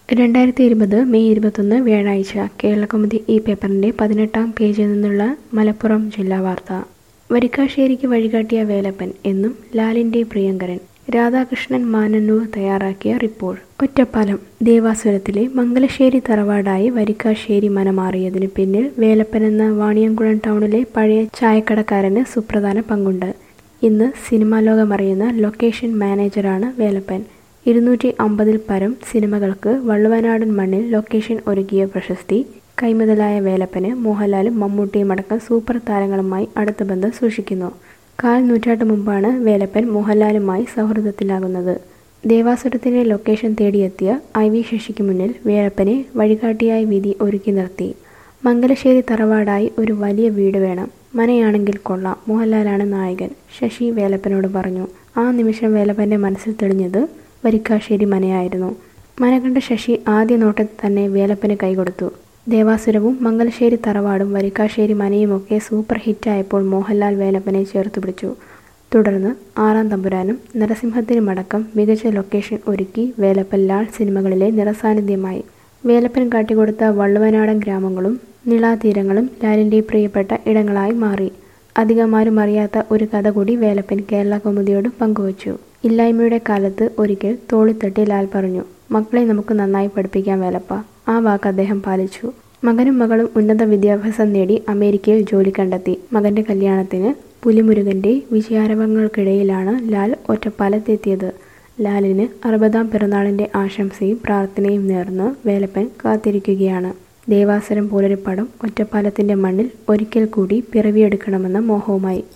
രണ്ടായിരത്തി ഇരുപത് മെയ് ഇരുപത്തൊന്ന് വ്യാഴാഴ്ച കേരളകൗമുദി ഈ പേപ്പറിന്റെ പതിനെട്ടാം പേജിൽ നിന്നുള്ള മലപ്പുറം ജില്ലാ വാർത്ത വരിക്കാശ്ശേരിക്ക് വഴികാട്ടിയ വേലപ്പൻ എന്നും ലാലിന്റെ പ്രിയങ്കരൻ രാധാകൃഷ്ണൻ മാനന്നൂർ തയ്യാറാക്കിയ റിപ്പോർട്ട് ഒറ്റപ്പാലം ദേവാസുരത്തിലെ മംഗലശ്ശേരി തറവാടായി വരിക്കാശ്ശേരി മനമാറിയതിനു പിന്നിൽ വേലപ്പൻ എന്ന വാണിയംകുളം ടൗണിലെ പഴയ ചായക്കടക്കാരന് സുപ്രധാന പങ്കുണ്ട് ഇന്ന് സിനിമാ ലോകമറിയുന്ന ലൊക്കേഷൻ മാനേജറാണ് വേലപ്പൻ ഇരുന്നൂറ്റി അമ്പതിൽ പരം സിനിമകൾക്ക് വള്ളുവനാടൻ മണ്ണിൽ ലൊക്കേഷൻ ഒരുക്കിയ പ്രശസ്തി കൈമുതലായ വേലപ്പന് മോഹൻലാലും മമ്മൂട്ടിയും അടക്കം സൂപ്പർ താരങ്ങളുമായി അടുത്ത ബന്ധം സൂക്ഷിക്കുന്നു കാൽ നൂറ്റാണ്ട് മുമ്പാണ് വേലപ്പൻ മോഹൻലാലുമായി സൗഹൃദത്തിലാകുന്നത് ദേവാസുരത്തിലെ ലൊക്കേഷൻ തേടിയെത്തിയ ഐ വി ശശിക്ക് മുന്നിൽ വേലപ്പനെ വഴികാട്ടിയായി വിധി ഒരുക്കി നിർത്തി മംഗലശ്ശേരി തറവാടായി ഒരു വലിയ വീട് വേണം മനയാണെങ്കിൽ കൊള്ളാം മോഹൻലാലാണ് നായകൻ ശശി വേലപ്പനോട് പറഞ്ഞു ആ നിമിഷം വേലപ്പന്റെ മനസ്സിൽ തെളിഞ്ഞത് വരിക്കാശ്ശേരി മനയായിരുന്നു മന കണ്ട ശശി ആദ്യ നോട്ടത്തിൽ തന്നെ വേലപ്പന് കൈകൊടുത്തു ദേവാസുരവും മംഗലശ്ശേരി തറവാടും വരിക്കാശ്ശേരി മനയുമൊക്കെ സൂപ്പർ ഹിറ്റായപ്പോൾ മോഹൻലാൽ വേലപ്പനെ ചേർത്തു പിടിച്ചു തുടർന്ന് ആറാം തമ്പുരാനും നരസിംഹത്തിനുമടക്കം മികച്ച ലൊക്കേഷൻ ഒരുക്കി വേലപ്പൻ ലാൽ സിനിമകളിലെ നിറസാന്നിധ്യമായി വേലപ്പൻ കാട്ടിക്കൊടുത്ത വള്ളുവനാടൻ ഗ്രാമങ്ങളും നിളാതീരങ്ങളും ലാലിൻ്റെ പ്രിയപ്പെട്ട ഇടങ്ങളായി മാറി അധികമാരും അറിയാത്ത ഒരു കഥ കൂടി വേലപ്പൻ കേരള കൗമുദിയോട് പങ്കുവച്ചു ഇല്ലായ്മയുടെ കാലത്ത് ഒരിക്കൽ തോളിത്തട്ടി ലാൽ പറഞ്ഞു മക്കളെ നമുക്ക് നന്നായി പഠിപ്പിക്കാൻ വേലപ്പ ആ വാക്ക് അദ്ദേഹം പാലിച്ചു മകനും മകളും ഉന്നത വിദ്യാഭ്യാസം നേടി അമേരിക്കയിൽ ജോലി കണ്ടെത്തി മകന്റെ കല്യാണത്തിന് പുലിമുരുകന്റെ വിജയാരവങ്ങൾക്കിടയിലാണ് ലാൽ ഒറ്റപ്പാലത്തെത്തിയത് ലാലിന് അറുപതാം പിറന്നാളിന്റെ ആശംസയും പ്രാർത്ഥനയും നേർന്ന് വേലപ്പൻ കാത്തിരിക്കുകയാണ് ദേവാസുരം പോലൊരു പടം ഒറ്റപ്പാലത്തിന്റെ മണ്ണിൽ ഒരിക്കൽ കൂടി പിറവിയെടുക്കണമെന്ന മോഹവുമായി